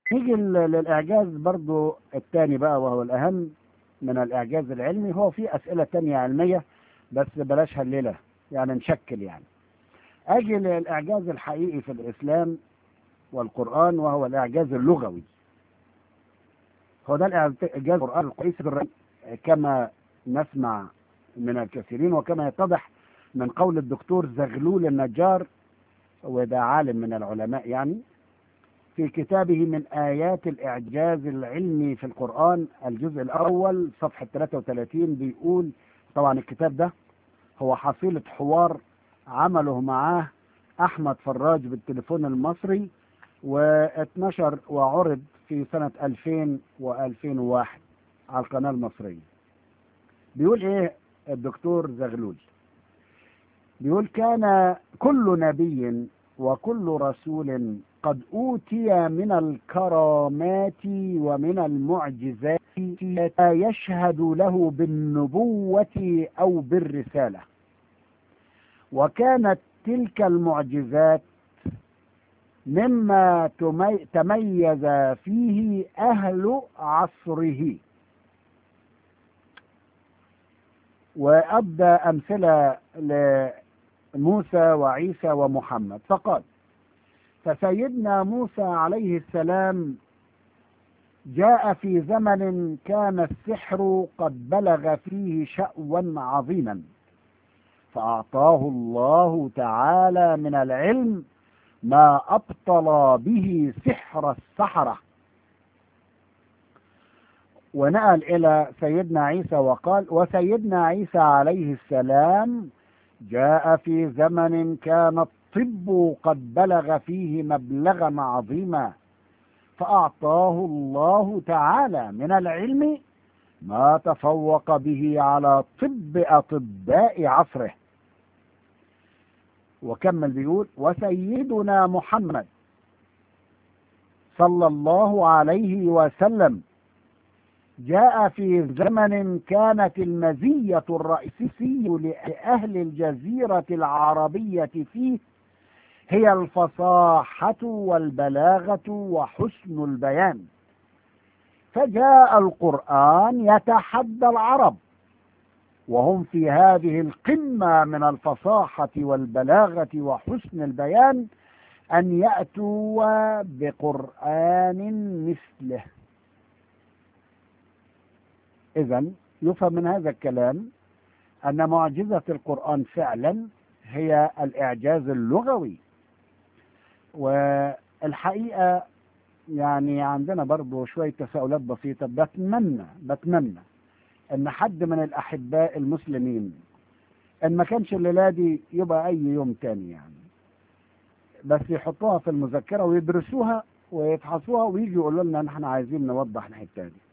نيجي للإعجاز برضو الثاني بقى وهو الأهم من الإعجاز العلمي هو في أسئلة تانية علمية بس بلاش الليلة يعني نشكل يعني أجي للإعجاز الحقيقي في الإسلام والقرآن وهو الإعجاز اللغوي هو ده الإعجاز القرآن الكويس كما نسمع من الكثيرين وكما يتضح من قول الدكتور زغلول النجار وده عالم من العلماء يعني في كتابه من آيات الإعجاز العلمي في القرآن الجزء الأول صفحة 33 بيقول طبعا الكتاب ده هو حصيلة حوار عمله معاه أحمد فراج بالتليفون المصري واتنشر وعرض في سنة 2000 و2001 على القناة المصرية بيقول ايه الدكتور زغلول بيقول كان كل نبي وكل رسول قد أوتي من الكرامات ومن المعجزات ما يشهد له بالنبوة أو بالرسالة وكانت تلك المعجزات مما تميز فيه أهل عصره وأبدى أمثلة لموسى وعيسى ومحمد فقال فسيدنا موسى عليه السلام جاء في زمن كان السحر قد بلغ فيه شأوا عظيما فأعطاه الله تعالى من العلم ما أبطل به سحر السحرة ونقل إلى سيدنا عيسى وقال وسيدنا عيسى عليه السلام جاء في زمن كان الطب قد بلغ فيه مبلغا عظيما فأعطاه الله تعالى من العلم ما تفوق به على طب أطباء عصره وكمل بيقول وسيدنا محمد صلى الله عليه وسلم جاء في زمن كانت المزية الرئيسية لأهل الجزيرة العربية فيه هي الفصاحة والبلاغة وحسن البيان فجاء القرآن يتحدى العرب وهم في هذه القمة من الفصاحة والبلاغة وحسن البيان أن يأتوا بقرآن مثله إذا يفهم من هذا الكلام أن معجزة القرآن فعلا هي الإعجاز اللغوي والحقيقة يعني عندنا برضو شوية تساؤلات بسيطة بتمنى بتمنى ان حد من الاحباء المسلمين ان ما كانش الليله دي يبقى اي يوم تاني يعني بس يحطوها في المذكره ويدرسوها ويفحصوها ويجي يقولوا لنا ان احنا عايزين نوضح الحته دي